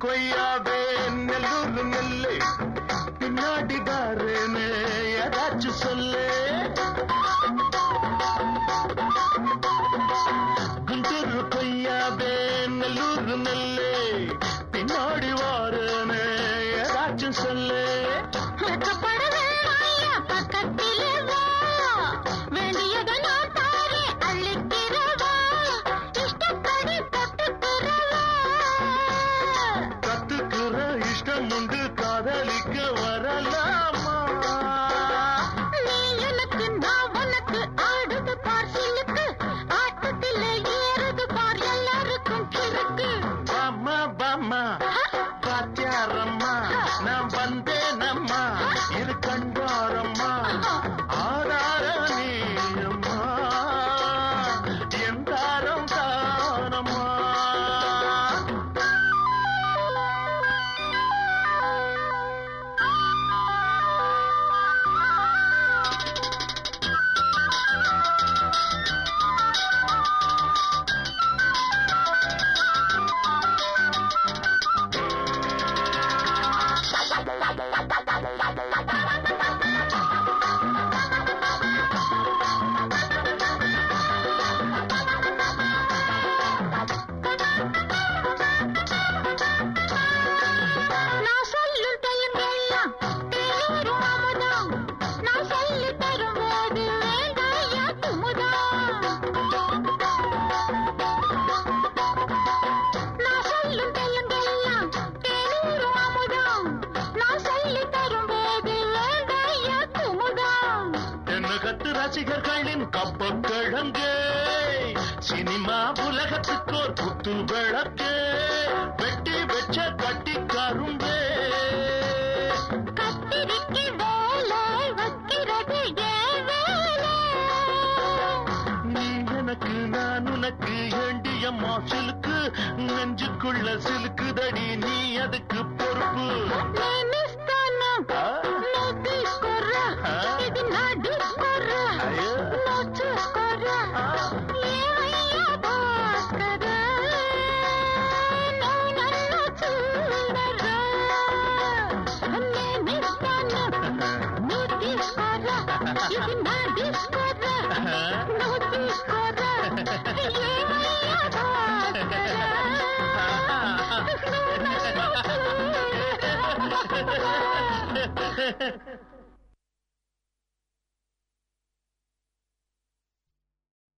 கொய்யாவே நெல்லூர் நெல்லு பின்னாடி பாருன்னு ஏதாச்சும் சொல்லு குண்டூர் கொய்யாவே நெல்லூர் நெல்லு பின்னாடி வாருன்னு ஏதாச்சும் சொல்லு வெட்கப்பட வேணாயா, பக்கத்திலே வா. வேண்டியதை நான் தாரேன், அள்ளிக்கிறவா. இஷ்டப்படி தொட்டுக்கிறவா. கத்துக்கிற இஷ்டம் உண்டு காதலிக்க வரலாமா நீ எனக்கு, நான் உனக்கு. ஆடுது பார் சிலுக்கு. ஆட்டத்திலே ஏறுது பார் எல்லாருக்கும் கிறுக்கு. பாமா பாமா பாத்தியாரம்மா நான் வந்தேனம்மா இது கண்டாரம்மா ஆதார நீயம்மா எந்தாரம் தானம்மா நான் சொல்லும் தெலுங்கெல்லாம் தேனூரும் அமுதம். நான் சொல்லித் தரும்போது வேண்டாயா குமுதம். நான் சொல்லும் தெலுங்கெல்லாம் தேனூரும் அமுதம். நான் சொல்லித் தரும்போது வேண்டாயா குமுதம். என்ன கத்து ரசிகர்களின் கப்ப கிழங்கு சினிமா உலகத்துக்கோர் புத்து விளக்கு வெட்டி வெச்ச கட்டி கரும்பு கத்திரிக்கு வேலை வைக்கிறது ஏன் வேலை நீ எனக்கு நான் உனக்கு ஏண்டிய மாசிலுக்கு நெஞ்சுக்குள்ள சிலுக்குதடி நீ அதுக்கு பொறுப்பு నేనిస్తాను ఆ? నువ్వు తీసుకోరా ఆ? ఇది నా డిస్కోరా అయ్యో. నువ్వు చూసుకోరా ఆ? ఏమయ్యా భాస్కరా నువ్వు నన్ను చూడరా నేనిస్తాను నువ్వు తీసుకోరా ఇది నా డిస్కోరా నువ్వు తీసుకోరా ఏమయ్యా భాస్కరా నువ్వు నన్ను చూడరా